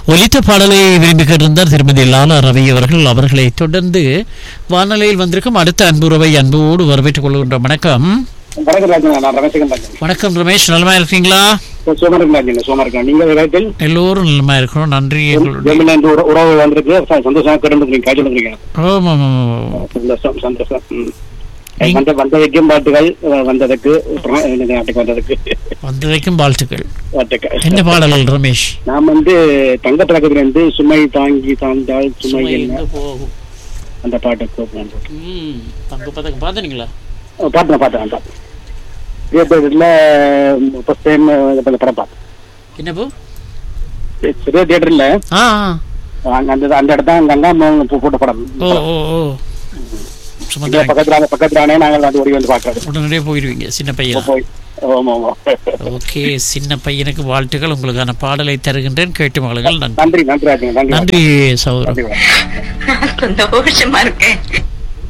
ஒலித்த பாடலை விரும்பி கேட்டிருந்தார் திருமதி லாலா ரவி அவர்கள் அவர்களை தொடர்ந்து வானொலியில் வந்திருக்கும் அடுத்த அன்புறவை அன்போடு வரவேற்றுக் கொள்கின்ற வணக்கம் வணக்கம் ராஜன் நான் ரமேசகன் ராஜன் வணக்கம் ரமேஷ் நலமா இருக்கீங்களா சோமா இருக்கு ராஜன் சோமா இருக்கேன் நீங்க ராஜன் எல்லோரும் நலமா இருக்கிறோம் நன்றி எங்களுடைய ஜெமினா இந்த உற- உறவு வந்திருக்கு ச- சந்தோஷமா கேட்டு காய்ச்சல் வந்துருக்கீங்க ஆமாம், ஆமாம், ஆமாம். சந்தோஷம் சந்தோஷம் ம். நீங்க- வந்த வந்ததுக்கும் பாட்டுகள் அஹ், வந்ததுக்கு அப்புறம் இந்த நாட்டுக்கு வந்ததுக்கு வந்ததைக்கும் வாழ்த்துக்கள் வாழ்த்துக்கள் என்ன பாடல்கள் ரமேஷ் நான் வந்து தங்க பழக்கத்துல இருந்து சுமை தாங்கி தாழ்ந்தால் சுமை சுமை என்ன எங்க போகும் அந்த பாட்டை கோப்பேன் ம், தங்க பதக்கம் பார்த்தீங்களா பார்த்தேன் பார்த்தேன் பார்த்தேன் தியேட்டர்ல ஃபர்ஸ்ட் டைம் படம் பார்த்தேன் என்னப்போ சிறிய தியேட்டர்ல ஆ அங்க அந்த அந்த இடத்த அங்க அங்க போட்ட படம் ஓ ஓ ஓ சும்மா இங்க பக்கத்துல பக்கத்துல நாங்கள் வந்து ஓடி வந்து பாக்குறது உடனடியே போயிடுவீங்க சின்ன பையன் போய் ஆமா ஆமா ஓகே சின்ன பையனுக்கு வாழ்த்துக்கள் உங்களுக்கான பாடலை தருகின்றேன் கேட்டு மகளுங்கள் நன்றி நன்றி நன்றி ராஜன் நன்றி நன்றி சௌரம் நன்றி சந்தோஷமா இருக்கேன்